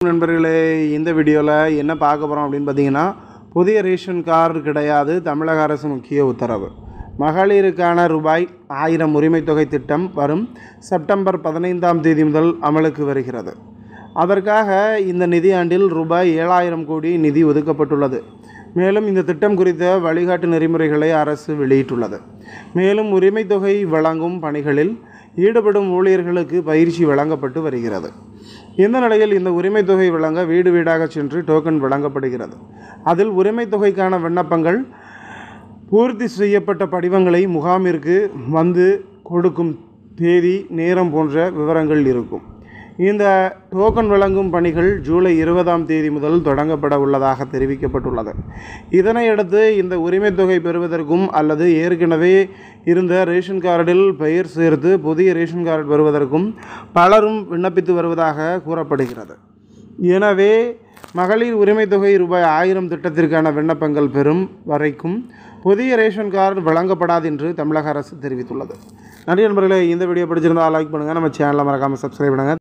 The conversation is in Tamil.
நண்பர்களே இந்த வீடியோவில் என்ன பார்க்க போகிறோம் அப்படின்னு பார்த்தீங்கன்னா புதிய ரேஷன் கார்டு கிடையாது தமிழக அரசு முக்கிய உத்தரவு மகளிருக்கான ரூபாய் ஆயிரம் உரிமைத் தொகை திட்டம் வரும் செப்டம்பர் பதினைந்தாம் தேதி முதல் அமலுக்கு வருகிறது அதற்காக இந்த நிதியாண்டில் ரூபாய் ஏழாயிரம் கோடி நிதி ஒதுக்கப்பட்டுள்ளது மேலும் இந்த திட்டம் குறித்த வழிகாட்டு நெறிமுறைகளை அரசு வெளியிட்டுள்ளது மேலும் உரிமைத் தொகை வழங்கும் பணிகளில் ஈடுபடும் ஊழியர்களுக்கு பயிற்சி வழங்கப்பட்டு வருகிறது இந்த நிலையில் இந்த உரிமைத் தொகை வழங்க வீடு வீடாக சென்று டோக்கன் வழங்கப்படுகிறது அதில் உரிமைத் தொகைக்கான விண்ணப்பங்கள் பூர்த்தி செய்யப்பட்ட படிவங்களை முகாமிற்கு வந்து கொடுக்கும் தேதி நேரம் போன்ற விவரங்கள் இருக்கும் இந்த டோக்கன் வழங்கும் பணிகள் ஜூலை இருபதாம் தேதி முதல் தொடங்கப்பட உள்ளதாக தெரிவிக்கப்பட்டுள்ளது இதனையடுத்து இந்த உரிமைத் தொகை பெறுவதற்கும் அல்லது ஏற்கனவே இருந்த ரேஷன் கார்டில் பெயர் சேர்த்து புதிய ரேஷன் கார்டு பெறுவதற்கும் பலரும் விண்ணப்பித்து வருவதாக கூறப்படுகிறது எனவே மகளிர் உரிமைத் தொகை ரூபாய் ஆயிரம் திட்டத்திற்கான விண்ணப்பங்கள் பெறும் வரைக்கும் புதிய ரேஷன் கார்டு வழங்கப்படாது என்று தமிழக அரசு தெரிவித்துள்ளது நன்றி நண்பர்களே இந்த வீடியோ பிடிச்சிருந்தால் லைக் பண்ணுங்கள் நம்ம சேனலை மறக்காமல் சப்ஸ்கிரைப் பண்ணுங்கள்